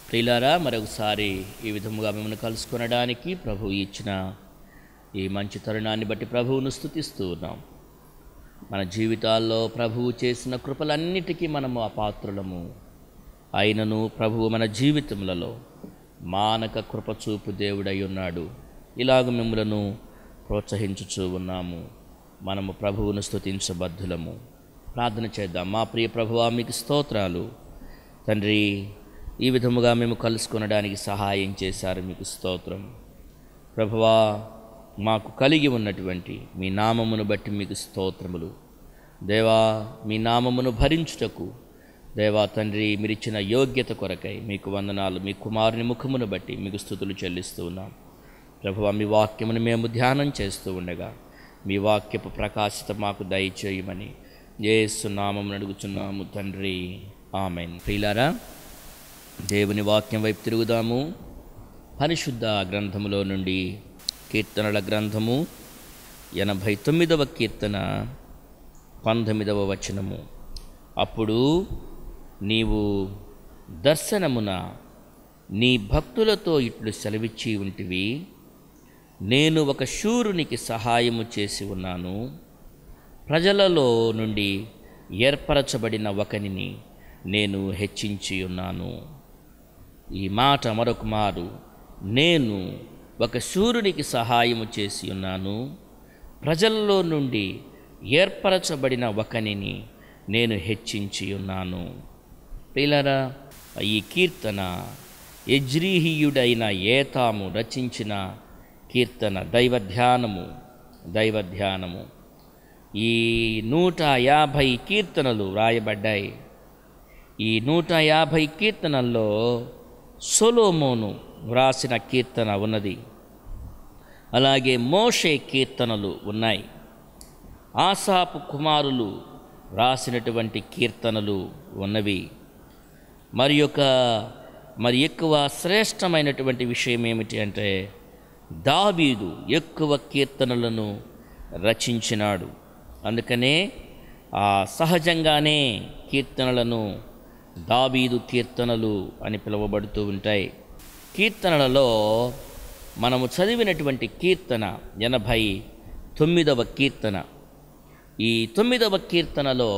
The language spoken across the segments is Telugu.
ప్రియులారా మరొకసారి ఈ విధముగా మిమ్మల్ని కలుసుకొనడానికి ప్రభు ఇచ్చిన ఈ మంచి తరుణాన్ని బట్టి ప్రభువును స్థుతిస్తూ ఉన్నాం మన జీవితాల్లో ప్రభువు చేసిన కృపలన్నిటికీ మనము అపాత్రులము అయినను ప్రభువు మన జీవితములలో మానక కృపచూపు దేవుడై ఉన్నాడు ఇలాగ మిమ్మలను ప్రోత్సహించుచూ ఉన్నాము మనము ప్రభువును స్తుతించబద్ధులము ప్రార్థన చేద్దాం మా ప్రియ ప్రభువా మీకు స్తోత్రాలు తండ్రి ఈ విధముగా మేము కలుసుకొనడానికి సహాయం చేశారు మీకు స్తోత్రం ప్రభువా మాకు కలిగి ఉన్నటువంటి మీ నామమును బట్టి మీకు స్తోత్రములు దేవా మీ నామమును భరించుటకు దేవా తండ్రి మీరిచ్చిన యోగ్యత కొరకై మీకు వందనాలు మీ కుమారుని ముఖమును బట్టి మీకు స్థుతులు చెల్లిస్తూ ఉన్నాం ప్రభువా మీ వాక్యమును మేము ధ్యానం చేస్తూ ఉండగా మీ వాక్యపు ప్రకాశిత మాకు దయచేయమని ఏసు నామమును అడుగుచున్నాము తండ్రి ఆమెన్ ప్రియులారా దేవుని వాక్యం వైపు తిరుగుదాము పరిశుద్ధ గ్రంథములో నుండి కీర్తనల గ్రంథము ఎనభై తొమ్మిదవ కీర్తన పంతొమ్మిదవ వచనము అప్పుడు నీవు దర్శనమున నీ భక్తులతో ఇట్లు సెలవిచ్చి ఉంటివి నేను ఒక శూరునికి సహాయము చేసి ఉన్నాను ప్రజలలో నుండి ఏర్పరచబడిన ఒకనిని నేను హెచ్చించి ఉన్నాను ఈ మాట మరొక మారు నేను ఒక శూరునికి సహాయము చేసి ఉన్నాను ప్రజల్లో నుండి ఏర్పరచబడిన ఒకనిని నేను హెచ్చించి ఉన్నాను పిల్లరా ఈ కీర్తన యజ్రీహీయుడైన ఏతాము రచించిన కీర్తన దైవధ్యానము దైవధ్యానము ఈ నూట యాభై కీర్తనలు వ్రాయబడ్డాయి ఈ నూట యాభై కీర్తనల్లో సొలోమోను వ్రాసిన కీర్తన ఉన్నది అలాగే మోషే కీర్తనలు ఉన్నాయి ఆసాపు కుమారులు రాసినటువంటి కీర్తనలు ఉన్నవి మరి యొక్క మరి ఎక్కువ శ్రేష్టమైనటువంటి విషయం ఏమిటి అంటే దావీదు ఎక్కువ కీర్తనలను రచించినాడు అందుకనే ఆ సహజంగానే కీర్తనలను దావీదు కీర్తనలు అని పిలువబడుతూ ఉంటాయి కీర్తనలలో మనము చదివినటువంటి కీర్తన ఎనభై తొమ్మిదవ కీర్తన ఈ తొమ్మిదవ కీర్తనలో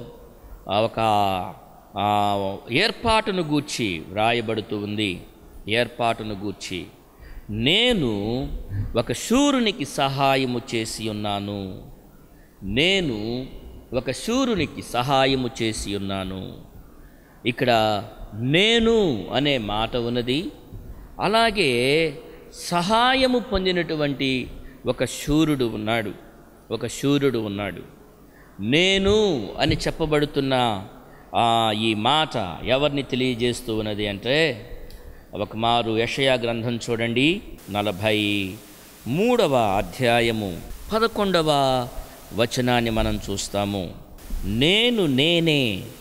ఆ ఒక ఆ, ఏర్పాటును గూర్చి వ్రాయబడుతూ ఉంది ఏర్పాటును గూర్చి నేను ఒక శూరునికి సహాయము చేసి ఉన్నాను నేను ఒక శూరునికి సహాయము చేసి ఉన్నాను ఇక్కడ నేను అనే మాట ఉన్నది అలాగే సహాయము పొందినటువంటి ఒక శూరుడు ఉన్నాడు ఒక శూరుడు ఉన్నాడు నేను అని చెప్పబడుతున్న ఆ ఈ మాట ఎవరిని తెలియజేస్తూ ఉన్నది అంటే ఒక మారు యషయా గ్రంథం చూడండి నలభై మూడవ అధ్యాయము పదకొండవ వచనాన్ని మనం చూస్తాము నేను నేనే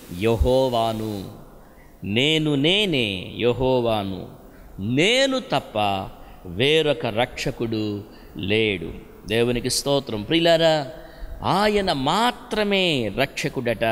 యహోవాను నేను నేనే యహోవాను నేను తప్ప వేరొక రక్షకుడు లేడు దేవునికి స్తోత్రం ప్రియులారా ఆయన మాత్రమే రక్షకుడట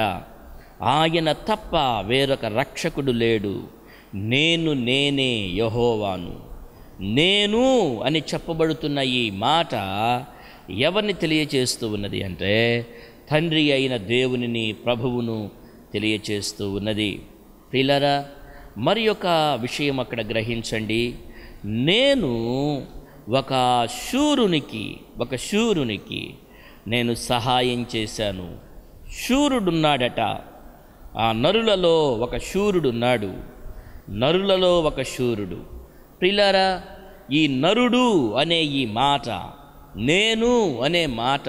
ఆయన తప్ప వేరొక రక్షకుడు లేడు నేను నేనే యహోవాను నేను అని చెప్పబడుతున్న ఈ మాట ఎవరిని తెలియచేస్తూ ఉన్నది అంటే తండ్రి అయిన దేవునిని ప్రభువును తెలియచేస్తూ ఉన్నది ప్రియులారా మరి ఒక విషయం అక్కడ గ్రహించండి నేను ఒక శూరునికి ఒక శూరునికి నేను సహాయం చేశాను శూరుడున్నాడట ఆ నరులలో ఒక శూరుడున్నాడు నరులలో ఒక శూరుడు ప్రిలారా ఈ నరుడు అనే ఈ మాట నేను అనే మాట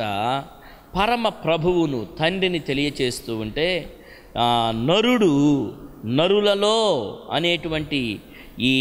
పరమ ప్రభువును తండ్రిని తెలియచేస్తూ ఉంటే ఆ నరుడు నరులలో అనేటువంటి ఈ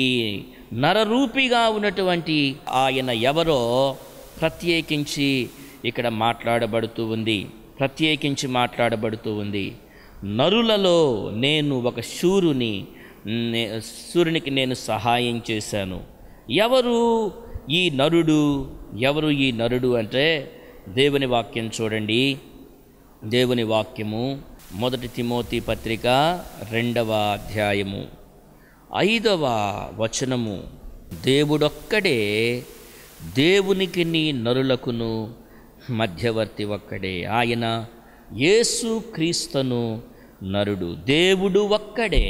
నరరూపిగా ఉన్నటువంటి ఆయన ఎవరో ప్రత్యేకించి ఇక్కడ మాట్లాడబడుతూ ఉంది ప్రత్యేకించి మాట్లాడబడుతూ ఉంది నరులలో నేను ఒక శూరుని నే- సూర్యునికి నేను సహాయం చేశాను ఎవరు ఈ నరుడు ఎవరు ఈ నరుడు అంటే దేవుని వాక్యం చూడండి దేవుని వాక్యము మొదటి తిమోతి పత్రిక రెండవ అధ్యాయము ఐదవ వచనము దేవుడొక్కడే దేవునికి నీ నరులకును మధ్యవర్తి ఒక్కడే ఆయన యేసు క్రీస్తను నరుడు దేవుడు ఒక్కడే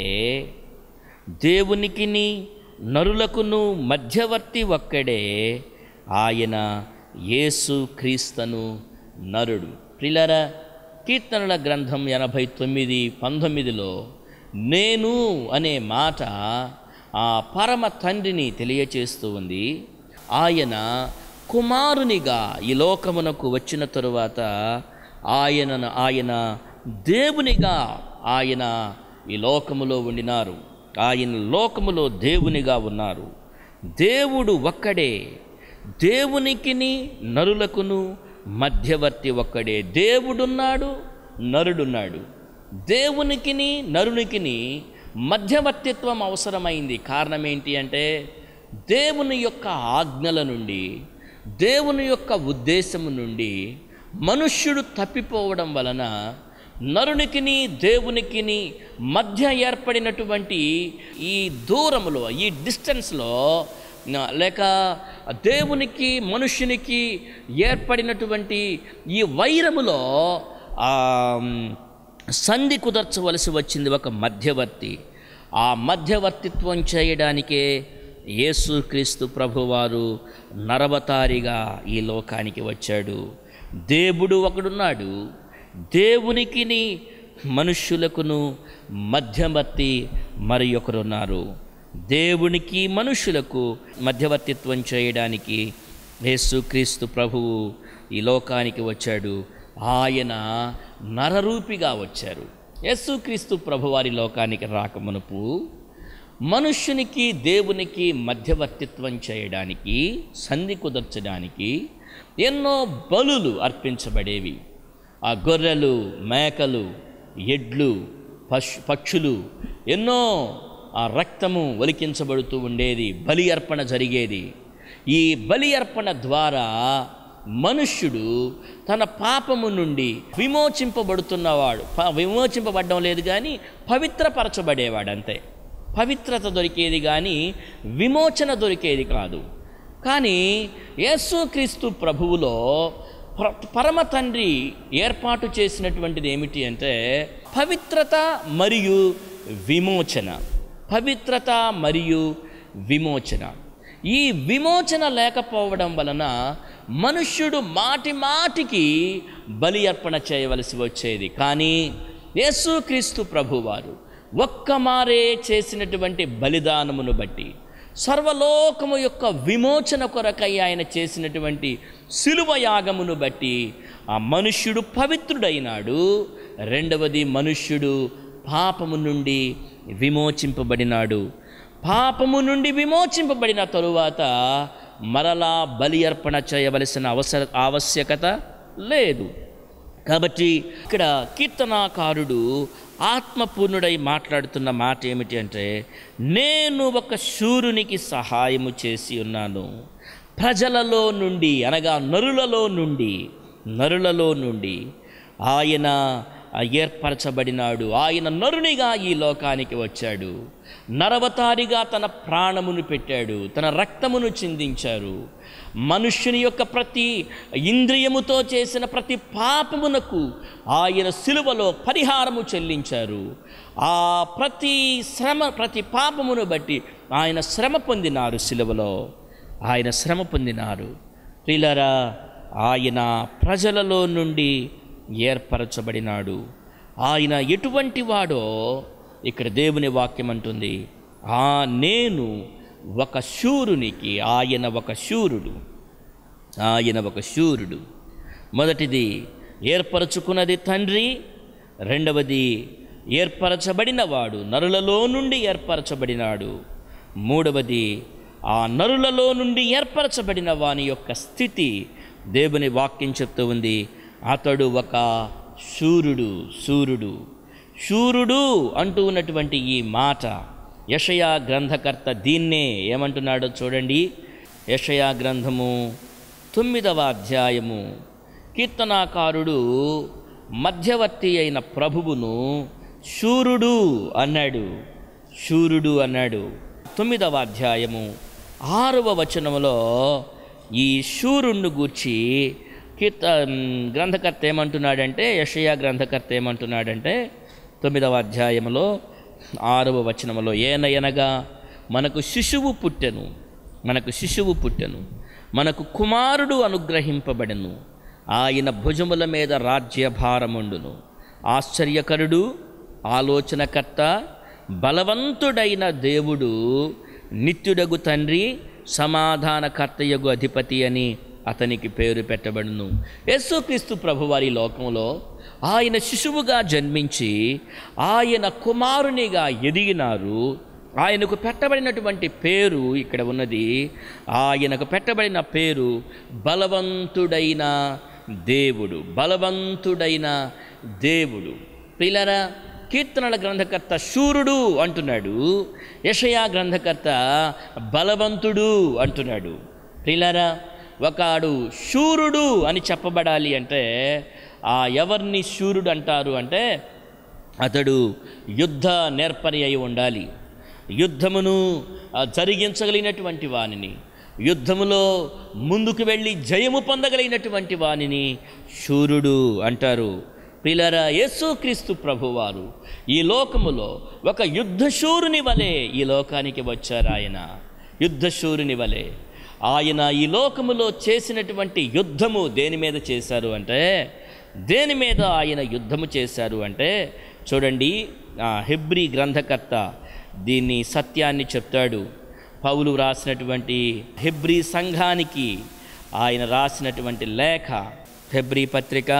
దేవునికిని నరులకును మధ్యవర్తి ఒక్కడే ఆయన యేసు క్రీస్తను నరుడు ప్రిలరా కీర్తనల గ్రంథం ఎనభై తొమ్మిది పంతొమ్మిదిలో నేను అనే మాట ఆ పరమ తండ్రిని తెలియచేస్తూ ఉంది ఆయన కుమారునిగా ఈ లోకమునకు వచ్చిన తరువాత ఆయనను ఆయన దేవునిగా ఆయన ఈ లోకములో ఉండినారు ఆయన లోకములో దేవునిగా ఉన్నారు దేవుడు ఒక్కడే దేవునికిని నరులకును మధ్యవర్తి ఒక్కడే దేవుడున్నాడు నరుడున్నాడు దేవునికిని నరునికిని మధ్యవర్తిత్వం అవసరమైంది కారణం ఏంటి అంటే దేవుని యొక్క ఆజ్ఞల నుండి దేవుని యొక్క ఉద్దేశము నుండి మనుష్యుడు తప్పిపోవడం వలన నరునికిని దేవునికిని మధ్య ఏర్పడినటువంటి ఈ దూరములో ఈ డిస్టెన్స్లో నా- లేక దేవునికి మనుష్యునికి ఏర్పడినటువంటి ఈ వైరములో ఆ, సంధి కుదర్చవలసి వచ్చింది ఒక మధ్యవర్తి ఆ మధ్యవర్తిత్వం చేయడానికే యేసుక్రీస్తు ప్రభువారు నరవతారిగా ఈ లోకానికి వచ్చాడు దేవుడు ఒకడున్నాడు దేవునికిని మనుష్యులకును మధ్యవర్తి మరి ఒకరున్నారు దేవునికి మనుషులకు మధ్యవర్తిత్వం చేయడానికి యేసుక్రీస్తు ప్రభువు ఈ లోకానికి వచ్చాడు ఆయన నరరూపిగా వచ్చారు యేసుక్రీస్తు ప్రభువారి లోకానికి రాకమునుపు మనుష్యునికి దేవునికి మధ్యవర్తిత్వం చేయడానికి సంధి కుదర్చడానికి ఎన్నో బలులు అర్పించబడేవి ఆ గొర్రెలు మేకలు ఎడ్లు పశు పక్షులు ఎన్నో ఆ రక్తము ఒలికించబడుతూ ఉండేది బలి అర్పణ జరిగేది ఈ బలి అర్పణ ద్వారా మనుష్యుడు తన పాపము నుండి విమోచింపబడుతున్నవాడు ప- విమోచింపబడడం లేదు కానీ పవిత్రపరచబడేవాడు అంతే పవిత్రత దొరికేది కానీ విమోచన దొరికేది కాదు కానీ యేసుక్రీస్తు ప్రభువులో ప్ర- పరమ తండ్రి ఏర్పాటు చేసినటువంటిది ఏమిటి అంటే పవిత్రత మరియు విమోచన పవిత్రత మరియు విమోచన ఈ విమోచన లేకపోవడం వలన మనుష్యుడు మాటి మాటికి బలి అర్పణ చేయవలసి వచ్చేది కానీ యేసుక్రీస్తు ప్రభువారు ఒక్క మారే చేసినటువంటి బలిదానమును బట్టి సర్వలోకము యొక్క విమోచన కొరకై ఆయన చేసినటువంటి శిలువ యాగమును బట్టి ఆ మనుష్యుడు పవిత్రుడైనాడు రెండవది మనుష్యుడు పాపము నుండి విమోచింపబడినాడు పాపము నుండి విమోచింపబడిన తరువాత మరలా బలి అర్పణ చేయవలసిన అవసర ఆవశ్యకత లేదు కాబట్టి ఇక్కడ కీర్తనాకారుడు ఆత్మపూర్ణుడై మాట్లాడుతున్న మాట ఏమిటి అంటే నేను ఒక శూరునికి సహాయము చేసి ఉన్నాను ప్రజలలో నుండి అనగా నరులలో నుండి నరులలో నుండి ఆయన ఏర్పరచబడినాడు ఆయన నరునిగా ఈ లోకానికి వచ్చాడు నరవతారిగా తన ప్రాణమును పెట్టాడు తన రక్తమును చిందించారు మనుష్యుని యొక్క ప్రతి ఇంద్రియముతో చేసిన ప్రతి పాపమునకు ఆయన సిలువలో పరిహారము చెల్లించారు ఆ ప్రతి శ్రమ ప్రతి పాపమును బట్టి ఆయన శ్రమ పొందినారు సిలువలో ఆయన శ్రమ పొందినారు ప్రిలరా ఆయన ప్రజలలో నుండి ఏర్పరచబడినాడు ఆయన ఎటువంటి వాడో ఇక్కడ దేవుని వాక్యం అంటుంది ఆ నేను ఒక శూరునికి ఆయన ఒక శూరుడు ఆయన ఒక శూరుడు మొదటిది ఏర్పరచుకున్నది తండ్రి రెండవది ఏర్పరచబడినవాడు నరులలో నుండి ఏర్పరచబడినాడు మూడవది ఆ నరులలో నుండి ఏర్పరచబడిన వాని యొక్క స్థితి దేవుని వాక్యం చెప్తూ ఉంది అతడు ఒక శూరుడు సూర్యుడు శూరుడు అంటూ ఉన్నటువంటి ఈ మాట యషయా గ్రంథకర్త దీన్నే ఏమంటున్నాడో చూడండి యషయా గ్రంథము తొమ్మిదవ అధ్యాయము కీర్తనాకారుడు మధ్యవర్తి అయిన ప్రభువును శూరుడు అన్నాడు శూరుడు అన్నాడు తొమ్మిదవ అధ్యాయము ఆరవ వచనములో ఈ శూరుణ్ణి గూర్చి కీర్త గ్రంథకర్త ఏమంటున్నాడంటే యషయా గ్రంథకర్త ఏమంటున్నాడంటే తొమ్మిదవ అధ్యాయములో ఆరవ వచనములో ఏనయనగా మనకు శిశువు పుట్టెను మనకు శిశువు పుట్టెను మనకు కుమారుడు అనుగ్రహింపబడెను ఆయన భుజముల మీద రాజ్యభారముండును ఆశ్చర్యకరుడు ఆలోచనకర్త బలవంతుడైన దేవుడు నిత్యుడగు తండ్రి సమాధానకర్తయగు అధిపతి అని అతనికి పేరు పెట్టబడును యేసుక్రీస్తు ప్రభువారి లోకంలో ఆయన శిశువుగా జన్మించి ఆయన కుమారునిగా ఎదిగినారు ఆయనకు పెట్టబడినటువంటి పేరు ఇక్కడ ఉన్నది ఆయనకు పెట్టబడిన పేరు బలవంతుడైన దేవుడు బలవంతుడైన దేవుడు పిల్లరా కీర్తనల గ్రంథకర్త శూరుడు అంటున్నాడు యషయా గ్రంథకర్త బలవంతుడు అంటున్నాడు ప్రిలరా ఒకడు శూరుడు అని చెప్పబడాలి అంటే ఆ ఎవరిని శూరుడు అంటారు అంటే అతడు యుద్ధ నేర్పరి అయి ఉండాలి యుద్ధమును ఆ, జరిగించగలిగినటువంటి వానిని యుద్ధములో ముందుకు వెళ్ళి జయము పొందగలిగినటువంటి వానిని శూరుడు అంటారు ప్రిలరా యేసుక్రీస్తు ప్రభువారు ఈ లోకములో ఒక యుద్ధశూరుని వలె ఈ లోకానికి వచ్చారు ఆయన యుద్ధశూరుని వలె ఆయన ఈ లోకములో చేసినటువంటి యుద్ధము దేని మీద చేశారు అంటే దేని మీద ఆయన యుద్ధము చేశారు అంటే చూడండి ఆ హెబ్రీ గ్రంథకర్త దీన్ని సత్యాన్ని చెప్తాడు పౌలు రాసినటువంటి హెబ్రీ సంఘానికి ఆయన రాసినటువంటి లేఖ హెబ్రీ పత్రిక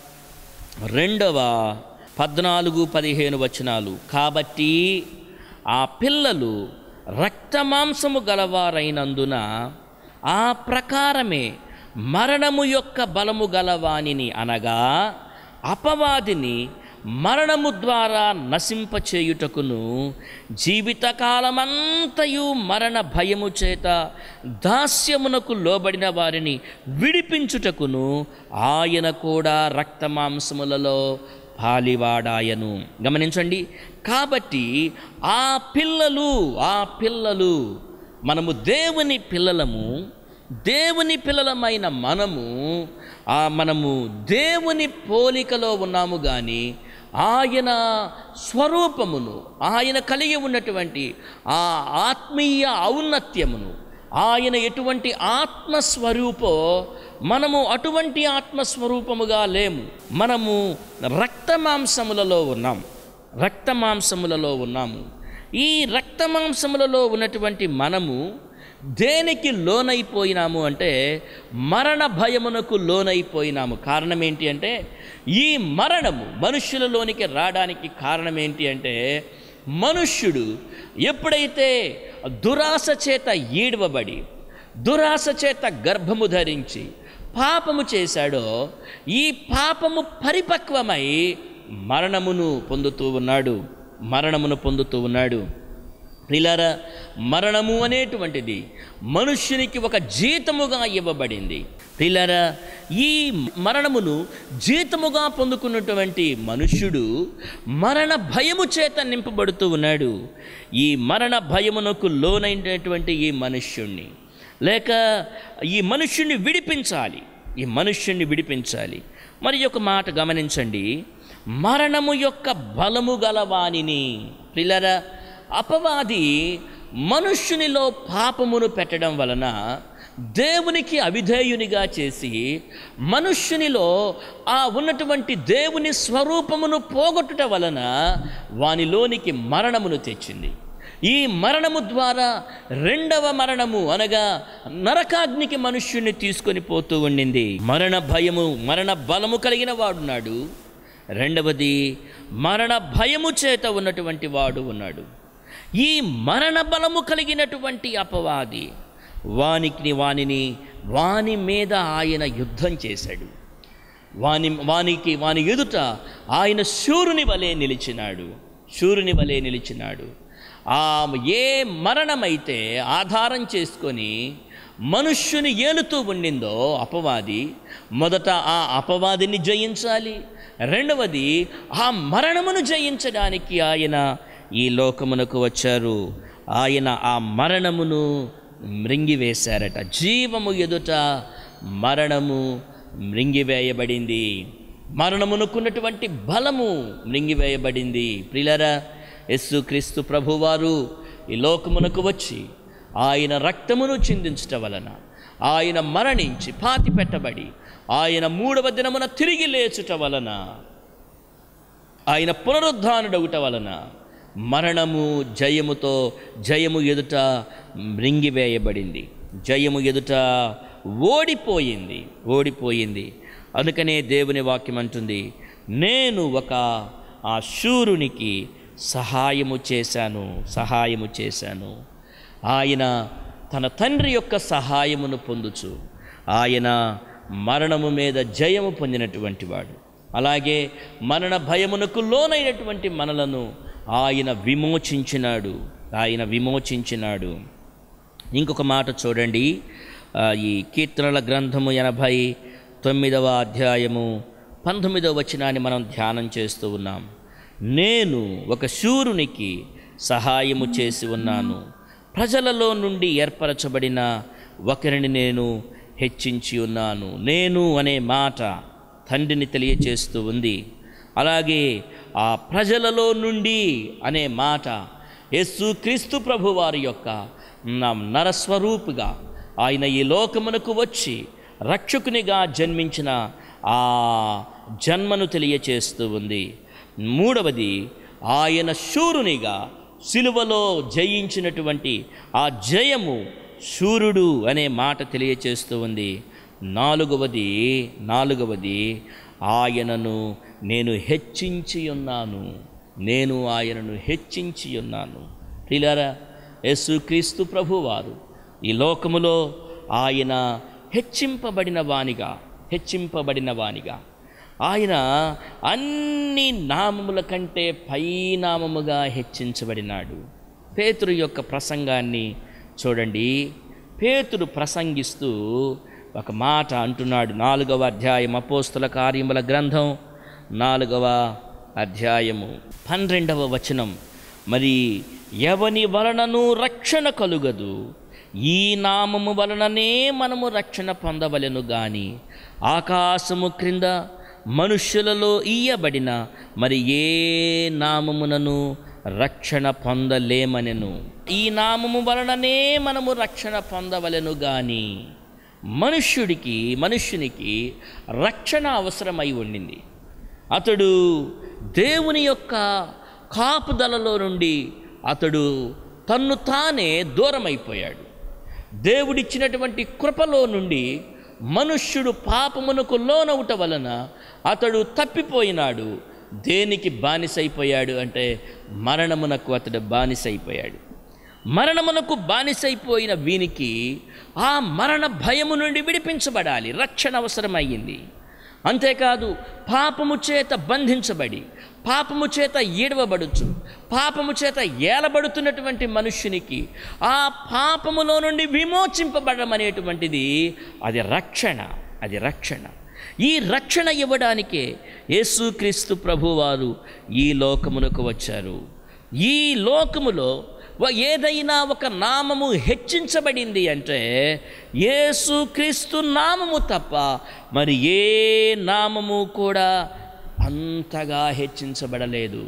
రెండవ పద్నాలుగు పదిహేను వచనాలు కాబట్టి ఆ పిల్లలు రక్తమాంసము గలవారైనందున ఆ ప్రకారమే మరణము యొక్క బలము గలవానిని అనగా అపవాదిని మరణము ద్వారా నశింపచేయుటకును జీవితకాలమంతయు మరణ భయము చేత దాస్యమునకు లోబడిన వారిని విడిపించుటకును ఆయన కూడా రక్తమాంసములలో పాలివాడాయను గమనించండి కాబట్టి ఆ పిల్లలు ఆ పిల్లలు మనము దేవుని పిల్లలము దేవుని పిల్లలమైన మనము ఆ మనము దేవుని పోలికలో ఉన్నాము కానీ ఆయన స్వరూపమును ఆయన కలిగి ఉన్నటువంటి ఆ ఆత్మీయ ఔన్నత్యమును ఆయన ఎటువంటి ఆత్మస్వరూపో మనము అటువంటి ఆత్మస్వరూపముగా లేము మనము రక్తమాంసములలో ఉన్నాం రక్తమాంసములలో ఉన్నాము ఈ రక్తమాంసములలో ఉన్నటువంటి మనము దేనికి లోనైపోయినాము అంటే మరణ భయమునకు లోనైపోయినాము కారణం ఏంటి అంటే ఈ మరణము మనుష్యులలోనికి రావడానికి కారణం ఏంటి అంటే మనుష్యుడు ఎప్పుడైతే దురాశ చేత ఈడవబడి దురాశ చేత గర్భము ధరించి పాపము చేశాడో ఈ పాపము పరిపక్వమై మరణమును పొందుతూ ఉన్నాడు మరణమును పొందుతూ ఉన్నాడు ప్రిలారా మరణము అనేటువంటిది మనుష్యునికి ఒక జీతముగా ఇవ్వబడింది ప్రిలారా ఈ మరణమును జీతముగా పొందుకున్నటువంటి మనుష్యుడు మరణ భయము చేత నింపబడుతూ ఉన్నాడు ఈ మరణ భయమునకు లోనైనటువంటి ఈ మనుష్యుణ్ణి లేక ఈ మనుష్యుణ్ణి విడిపించాలి ఈ మనుష్యుణ్ణి విడిపించాలి మరి ఒక మాట గమనించండి మరణము యొక్క బలము గలవానిని ప్రిలరా అపవాది మనుష్యునిలో పాపమును పెట్టడం వలన దేవునికి అవిధేయునిగా చేసి మనుష్యునిలో ఆ ఉన్నటువంటి దేవుని స్వరూపమును పోగొట్టుట వలన వానిలోనికి మరణమును తెచ్చింది ఈ మరణము ద్వారా రెండవ మరణము అనగా నరకాగ్నికి మనుష్యుణ్ణి తీసుకొని పోతూ ఉండింది మరణ భయము మరణ బలము కలిగిన వాడున్నాడు రెండవది మరణ భయము చేత ఉన్నటువంటి వాడు ఉన్నాడు ఈ మరణ బలము కలిగినటువంటి అపవాది వానికి వానిని వాని మీద ఆయన యుద్ధం చేశాడు వాని వానికి వాని ఎదుట ఆయన శూరుని వలె నిలిచినాడు శూరుని వలె నిలిచినాడు ఆ ఏ మరణమైతే ఆధారం చేసుకొని మనుష్యుని ఏలుతూ ఉండిందో అపవాది మొదట ఆ అపవాదిని జయించాలి రెండవది ఆ మరణమును జయించడానికి ఆయన ఈ లోకమునకు వచ్చారు ఆయన ఆ మరణమును మృంగివేశారట జీవము ఎదుట మరణము మృంగివేయబడింది మరణమునుకున్నటువంటి బలము మృంగివేయబడింది ప్రిలరా యస్సు క్రీస్తు ప్రభువారు ఈ లోకమునకు వచ్చి ఆయన రక్తమును చిందించట వలన ఆయన మరణించి పాతి పెట్టబడి ఆయన మూడవ దినమున తిరిగి లేచుట వలన ఆయన పునరుద్ధానుడగుట వలన మరణము జయముతో జయము ఎదుట మృంగివేయబడింది జయము ఎదుట ఓడిపోయింది ఓడిపోయింది అందుకనే దేవుని వాక్యం అంటుంది నేను ఒక ఆ శూరునికి సహాయము చేశాను సహాయము చేశాను ఆయన తన తండ్రి యొక్క సహాయమును పొందుచు ఆయన మరణము మీద జయము పొందినటువంటి వాడు అలాగే మరణ భయమునకు లోనైనటువంటి మనలను ఆయన విమోచించినాడు ఆయన విమోచించినాడు ఇంకొక మాట చూడండి ఆ, ఈ కీర్తనల గ్రంథము ఎనభై తొమ్మిదవ అధ్యాయము పంతొమ్మిదవ వచనాన్ని మనం ధ్యానం చేస్తూ ఉన్నాం నేను ఒక శూరునికి సహాయము చేసి ఉన్నాను ప్రజలలో నుండి ఏర్పరచబడిన ఒకరిని నేను హెచ్చించి ఉన్నాను నేను అనే మాట తండ్రిని తెలియచేస్తూ ఉంది అలాగే ఆ ప్రజలలో నుండి అనే మాట యేసు క్రీస్తు ప్రభు వారి యొక్క నా నరస్వరూపుగా ఆయన ఈ లోకమునకు వచ్చి రక్షకునిగా జన్మించిన ఆ జన్మను తెలియచేస్తూ ఉంది మూడవది ఆయన శూరునిగా సిలువలో జయించినటువంటి ఆ జయము శూరుడు అనే మాట తెలియచేస్తూ ఉంది నాలుగవది నాలుగవది ఆయనను నేను హెచ్చించి ఉన్నాను నేను ఆయనను హెచ్చించి ఉన్నాను ప్రిలారా యేసుక్రీస్తు ప్రభువారు ఈ లోకములో ఆయన హెచ్చింపబడిన వానిగా హెచ్చింపబడిన వానిగా ఆయన అన్ని నామముల కంటే పైనామముగా హెచ్చించబడినాడు పేతురు యొక్క ప్రసంగాన్ని చూడండి పేతురు ప్రసంగిస్తూ ఒక మాట అంటున్నాడు నాలుగవ అధ్యాయం అపోస్తుల కార్యముల గ్రంథం నాలుగవ అధ్యాయము పన్నెండవ వచనం మరి ఎవని వలనను రక్షణ కలుగదు ఈ నామము వలననే మనము రక్షణ పొందవలెను గాని ఆకాశము క్రింద మనుష్యులలో ఇయ్యబడిన మరి ఏ నామమునను రక్షణ పొందలేమనెను ఈ నామము వలననే మనము రక్షణ పొందవలెను గాని మనుష్యుడికి మనుష్యునికి రక్షణ అవసరమై ఉండింది అతడు దేవుని యొక్క కాపుదలలో నుండి అతడు తన్ను తానే దూరమైపోయాడు దేవుడిచ్చినటువంటి కృపలో నుండి మనుష్యుడు పాపమునకు లోనవుట వలన అతడు తప్పిపోయినాడు దేనికి బానిసైపోయాడు అంటే మరణమునకు అతడు బానిసైపోయాడు మరణమునకు బానిసైపోయిన వీనికి ఆ మరణ భయము నుండి విడిపించబడాలి రక్షణ అవసరమయ్యింది అంతేకాదు పాపము చేత బంధించబడి పాపము చేత ఈడవబడుచు పాపము చేత ఏలబడుతున్నటువంటి మనుష్యునికి ఆ పాపములో నుండి విమోచింపబడడం అనేటువంటిది అది రక్షణ అది రక్షణ ఈ రక్షణ ఇవ్వడానికే యేసుక్రీస్తు ప్రభువారు ఈ లోకమునకు వచ్చారు ఈ లోకములో వ- ఏదైనా ఒక నామము హెచ్చించబడింది అంటే యేసుక్రీస్తు నామము తప్ప మరి ఏ నామము కూడా అంతగా హెచ్చించబడలేదు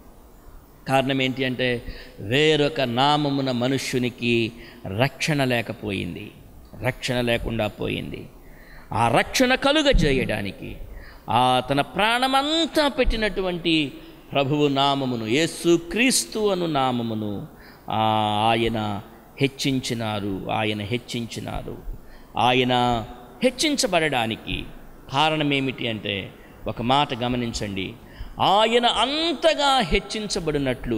కారణం ఏంటి అంటే వేరొక నామమున మనుష్యునికి రక్షణ లేకపోయింది రక్షణ లేకుండా పోయింది ఆ రక్షణ కలుగ చేయడానికి ఆ తన ప్రాణమంతా పెట్టినటువంటి ప్రభువు నామమును యేసు క్రీస్తు అను నామమును ఆ ఆయన హెచ్చించినారు ఆయన హెచ్చించినారు ఆయన హెచ్చించబడడానికి కారణం ఏమిటి అంటే ఒక మాట గమనించండి ఆయన అంతగా హెచ్చించబడినట్లు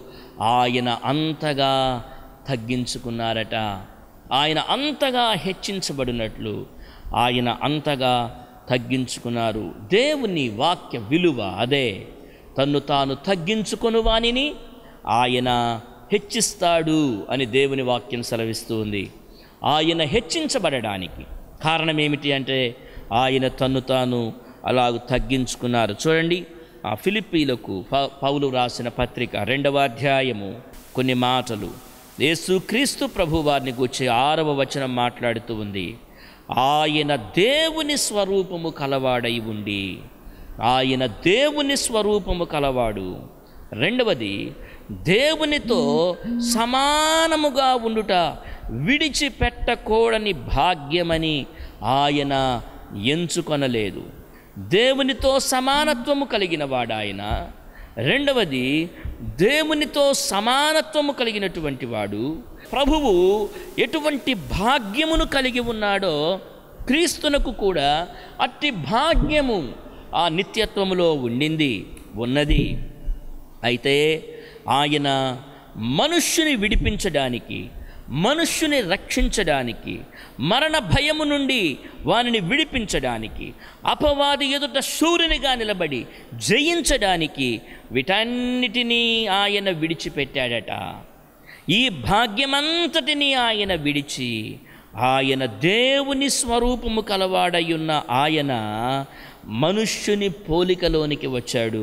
ఆయన అంతగా తగ్గించుకున్నారట ఆయన అంతగా హెచ్చించబడినట్లు ఆయన అంతగా తగ్గించుకున్నారు దేవుని వాక్య విలువ అదే తన్ను తాను తగ్గించుకొను వానిని ఆయన హెచ్చిస్తాడు అని దేవుని వాక్యం సెలవిస్తూ ఉంది ఆయన హెచ్చించబడడానికి కారణం ఏమిటి అంటే ఆయన తన్ను తాను అలాగ తగ్గించుకున్నారు చూడండి ఆ ఫిలిప్పీలకు ప- పౌలు రాసిన పత్రిక రెండవ అధ్యాయము కొన్ని మాటలు యేసుక్రీస్తు ప్రభు వారిని గురించి ఆరవ వచనం మాట్లాడుతూ ఉంది ఆయన దేవుని స్వరూపము కలవాడై ఉండి ఆయన దేవుని స్వరూపము కలవాడు రెండవది దేవునితో సమానముగా ఉండుట విడిచిపెట్టకూడని భాగ్యమని ఆయన ఎంచుకొనలేదు దేవునితో సమానత్వము కలిగిన వాడాయన రెండవది దేవునితో సమానత్వము కలిగినటువంటి వాడు ప్రభువు ఎటువంటి భాగ్యమును కలిగి ఉన్నాడో క్రీస్తునకు కూడా అట్టి భాగ్యము ఆ నిత్యత్వములో ఉండింది ఉన్నది అయితే ఆయన మనుష్యుని విడిపించడానికి మనుష్యుని రక్షించడానికి మరణ భయము నుండి వానిని విడిపించడానికి అపవాది ఎదుట శూరునిగా నిలబడి జయించడానికి వీటన్నిటినీ ఆయన విడిచిపెట్టాడట ఈ భాగ్యమంతటిని ఆయన విడిచి ఆయన దేవుని స్వరూపము కలవాడయున్న ఆయన మనుష్యుని పోలికలోనికి వచ్చాడు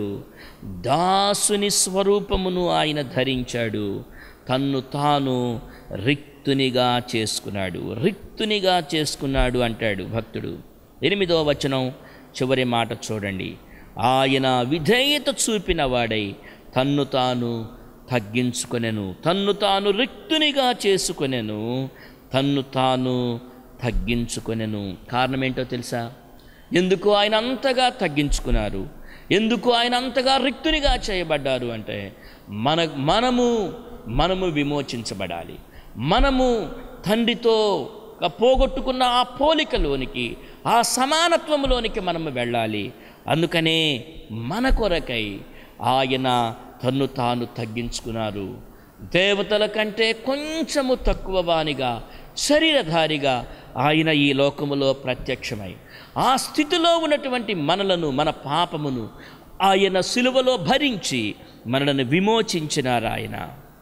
దాసుని స్వరూపమును ఆయన ధరించాడు తన్ను తాను రిక్తునిగా చేసుకున్నాడు రిక్తునిగా చేసుకున్నాడు అంటాడు భక్తుడు ఎనిమిదో వచనం చివరి మాట చూడండి ఆయన విధేయత చూపిన వాడై తన్ను తాను తగ్గించుకొనెను తన్ను తాను రిక్తునిగా చేసుకొనెను తన్ను తాను తగ్గించుకొనెను కారణం ఏంటో తెలుసా ఎందుకు ఆయన అంతగా తగ్గించుకున్నారు ఎందుకు ఆయన అంతగా రిక్తునిగా చేయబడ్డారు అంటే మన మనము మనము విమోచించబడాలి మనము తండ్రితో పోగొట్టుకున్న ఆ పోలికలోనికి ఆ సమానత్వములోనికి మనము వెళ్ళాలి అందుకనే మన కొరకై ఆయన తన్ను తాను తగ్గించుకున్నారు దేవతల కంటే కొంచెము తక్కువ వానిగా శరీరధారిగా ఆయన ఈ లోకములో ప్రత్యక్షమై ఆ స్థితిలో ఉన్నటువంటి మనలను మన పాపమును ఆయన సిలువలో భరించి మనలను విమోచించినారు ఆయన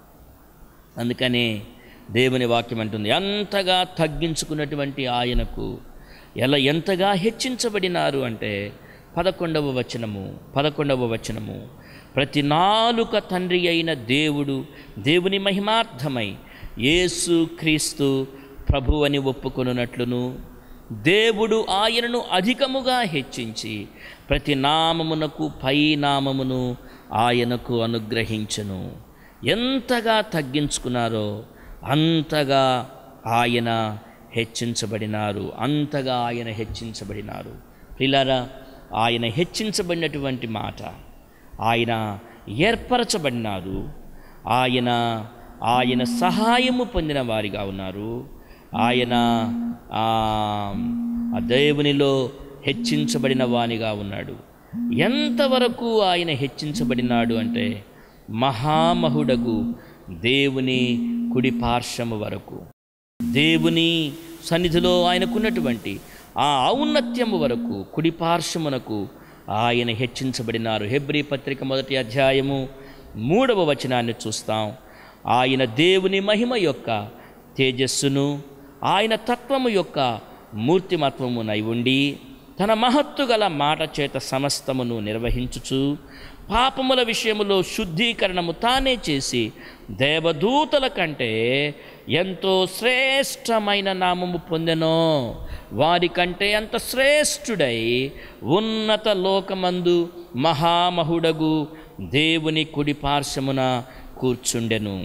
అందుకనే దేవుని వాక్యం అంటుంది అంతగా తగ్గించుకున్నటువంటి ఆయనకు ఎలా ఎంతగా హెచ్చించబడినారు అంటే పదకొండవ వచనము పదకొండవ వచనము ప్రతి నాలుక తండ్రి అయిన దేవుడు దేవుని మహిమార్థమై యేసు క్రీస్తు ప్రభు అని ఒప్పుకొనున్నట్లును దేవుడు ఆయనను అధికముగా హెచ్చించి ప్రతి నామమునకు పై నామమును ఆయనకు అనుగ్రహించను ఎంతగా తగ్గించుకున్నారో అంతగా ఆయన హెచ్చించబడినారు అంతగా ఆయన హెచ్చించబడినారు పిల్లరా ఆయన హెచ్చించబడినటువంటి మాట ఆయన ఏర్పరచబడినారు ఆయన ఆయన సహాయము పొందిన వారిగా ఉన్నారు ఆయన ఆ ఆ దేవునిలో హెచ్చించబడిన వానిగా ఉన్నాడు ఎంతవరకు ఆయన హెచ్చించబడినాడు అంటే మహామహుడగు దేవుని కుడి పార్శ్వము వరకు దేవుని సన్నిధిలో ఆయనకున్నటువంటి ఆ ఔన్నత్యము వరకు కుడి పార్శ్వమునకు ఆయన హెచ్చించబడినారు హెబ్రీ పత్రిక మొదటి అధ్యాయము మూడవ వచనాన్ని చూస్తాం ఆయన దేవుని మహిమ యొక్క తేజస్సును ఆయన తత్వము యొక్క మూర్తిమత్వమునై ఉండి తన మహత్తు గల మాట చేత సమస్తమును నిర్వహించుచు పాపముల విషయములో శుద్ధీకరణము తానే చేసి దేవదూతల కంటే ఎంతో శ్రేష్టమైన నామము పొందెనో వారికంటే అంత శ్రేష్ఠుడై ఉన్నత లోకమందు మహామహుడగు దేవుని కుడి పార్శ్వమున కూర్చుండెను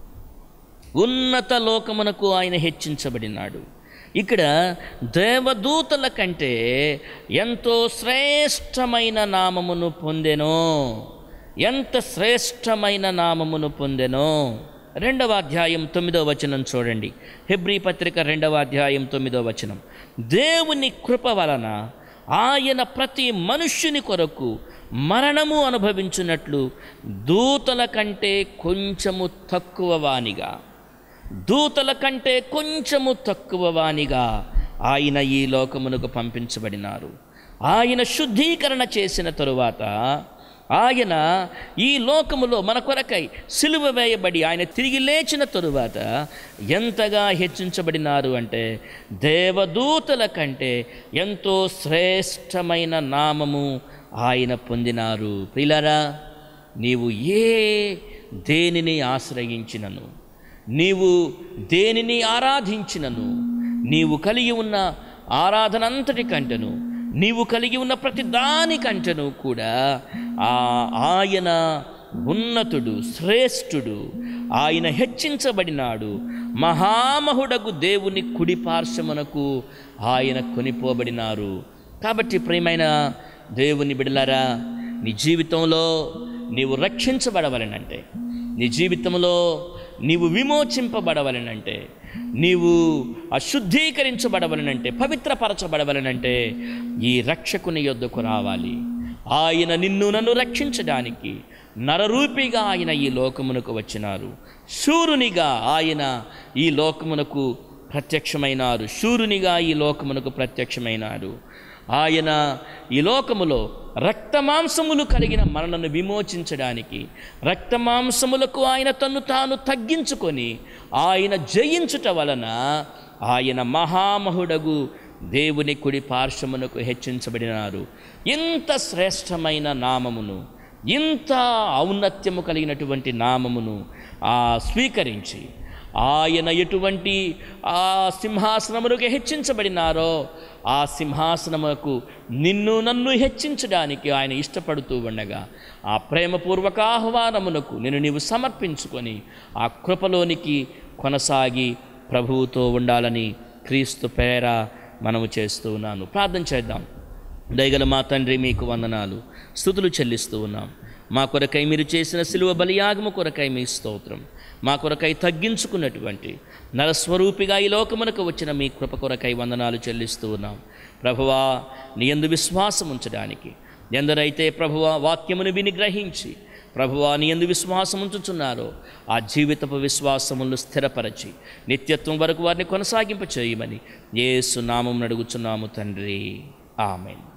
ఉన్నత లోకమునకు ఆయన హెచ్చించబడినాడు ఇక్కడ దేవదూతల కంటే ఎంతో శ్రేష్టమైన నామమును పొందెనో ఎంత శ్రేష్టమైన నామమును పొందెనో రెండవ అధ్యాయం తొమ్మిదో వచనం చూడండి హెబ్రీ పత్రిక రెండవ అధ్యాయం తొమ్మిదో వచనం దేవుని కృప వలన ఆయన ప్రతి మనుష్యుని కొరకు మరణము అనుభవించున్నట్లు దూతల కంటే కొంచెము తక్కువ వానిగా దూతల కంటే కొంచెము తక్కువ వానిగా ఆయన ఈ లోకమునకు పంపించబడినారు ఆయన శుద్ధీకరణ చేసిన తరువాత ఆయన ఈ లోకములో మన కొరకై సిలువ వేయబడి ఆయన తిరిగి లేచిన తరువాత ఎంతగా హెచ్చించబడినారు అంటే దేవదూతల కంటే ఎంతో శ్రేష్టమైన నామము ఆయన పొందినారు ప్రిలరా నీవు ఏ దేనిని ఆశ్రయించినను నీవు దేనిని ఆరాధించినను నీవు కలిగి ఉన్న ఆరాధన అంతటి కంటను నీవు కలిగి ఉన్న ప్రతి దాని కంటను కూడా ఆ ఆయన ఉన్నతుడు శ్రేష్ఠుడు ఆయన హెచ్చించబడినాడు మహామహుడగు దేవుని కుడి పార్శ్వమునకు ఆయన కొనిపోబడినారు కాబట్టి ప్రియమైన దేవుని బిడలారా నీ జీవితంలో నీవు రక్షించబడవలనంటే నీ జీవితంలో నీవు విమోచింపబడవలనంటే నీవు అశుద్ధీకరించబడవలనంటే పవిత్రపరచబడవలనంటే ఈ రక్షకుని యొద్దకు రావాలి ఆయన నిన్ను నన్ను రక్షించడానికి నరరూపిగా ఆయన ఈ లోకమునకు వచ్చినారు శూరునిగా ఆయన ఈ లోకమునకు ప్రత్యక్షమైనారు శూరునిగా ఈ లోకమునకు ప్రత్యక్షమైనారు ఆయన ఈ లోకములో రక్తమాంసములు కలిగిన మనలను విమోచించడానికి రక్తమాంసములకు ఆయన తన్ను తాను తగ్గించుకొని ఆయన జయించుట వలన ఆయన మహామహుడగు దేవుని కుడి పార్శ్వమునకు హెచ్చించబడినారు ఇంత శ్రేష్టమైన నామమును ఇంత ఔన్నత్యము కలిగినటువంటి నామమును ఆ స్వీకరించి ఆయన ఎటువంటి ఆ సింహాసనములకు హెచ్చించబడినారో ఆ సింహాసనములకు నిన్ను నన్ను హెచ్చించడానికి ఆయన ఇష్టపడుతూ ఉండగా ఆ ప్రేమపూర్వక ఆహ్వానమునకు నేను నీవు సమర్పించుకొని ఆ కృపలోనికి కొనసాగి ప్రభువుతో ఉండాలని క్రీస్తు పేర మనము చేస్తూ ఉన్నాను ప్రార్థన చేద్దాం దయగల మా తండ్రి మీకు వందనాలు స్థుతులు చెల్లిస్తూ ఉన్నాం మా కొరకై మీరు చేసిన సిలువ బలియాగము కొరకై మీ స్తోత్రం మా కొరకై తగ్గించుకున్నటువంటి నరస్వరూపిగా ఈ లోకమునకు వచ్చిన మీ కృప కొరకై వందనాలు చెల్లిస్తూ ఉన్నాం ప్రభువా నీ యందు విశ్వాసం ఉంచడానికి ఎందరైతే ప్రభువా వాక్యమును విని గ్రహించి ప్రభువా నీ ఎందు విశ్వాసం ఉంచుచున్నారో ఆ జీవితపు విశ్వాసములను స్థిరపరచి నిత్యత్వం వరకు వారిని కొనసాగింప చేయమని యేసు నామం అడుగుచున్నాము తండ్రి ఆమెన్